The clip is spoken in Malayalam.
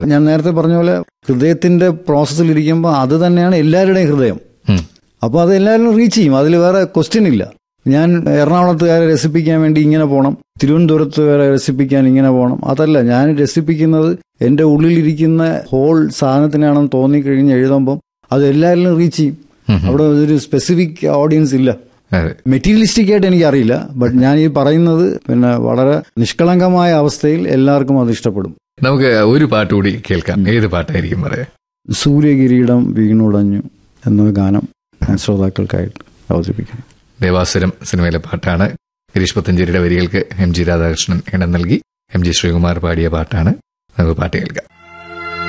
ഞാൻ നേരത്തെ പറഞ്ഞ പോലെ ഹൃദയത്തിന്റെ പ്രോസസ്സിൽ ഇരിക്കുമ്പോൾ അത് തന്നെയാണ് എല്ലാവരുടെയും ഹൃദയം ഉം. അപ്പോൾ അത് എല്ലാവരും റീച്ച് ചെയ്യും അതിൽ വേറെ ക്വസ്റ്റ്യൻ ഇല്ല ഞാൻ എറണാകുളത്തുകാരെ രസിപ്പിക്കാൻ വേണ്ടി ഇങ്ങനെ പോകണം തിരുവനന്തപുരത്തുകാരെ രസിപ്പിക്കാൻ ഇങ്ങനെ പോകണം അതല്ല ഞാൻ രസിപ്പിക്കുന്നത് എൻ്റെ ഉള്ളിലിരിക്കുന്ന ഹോൾ സാധനത്തിനാണെന്ന് തോന്നിക്കഴിഞ്ഞ് എഴുതുമ്പം അത് എല്ലാവരിലും റീച്ച് ചെയ്യും ഉം. അവിടെ ഒരു സ്പെസിഫിക് ഓഡിയൻസ് ഇല്ല അതെ മെറ്റീരിയലിസ്റ്റിക് ആയിട്ട് എനിക്കറിയില്ല ബട്ട് ഞാൻ ഈ പറയുന്നത് പിന്നെ വളരെ നിഷ്കളങ്കമായ അവസ്ഥയിൽ എല്ലാവർക്കും അത് ഇഷ്ടപ്പെടും നമുക്ക് ഒരു പാട്ട് കൂടി കേൾക്കാം ഏത് പാട്ടായിരിക്കും പറയാ സൂര്യകിരീടം വീണുടഞ്ഞു എന്ന ഗാനം ഞാൻ ശ്രോതാക്കൾക്കായിട്ട് അവതരിപ്പിക്കുന്നു ദേവാസുരം സിനിമയിലെ പാട്ടാണ് ഗിരീഷ് പത്തഞ്ചേരിയുടെ വരികൾക്ക് എം ജി രാധാകൃഷ്ണൻ ഇടം നൽകി എം ജി ശ്രീകുമാർ പാടിയ പാട്ടാണ് നമുക്ക് പാട്ട് കേൾക്കാം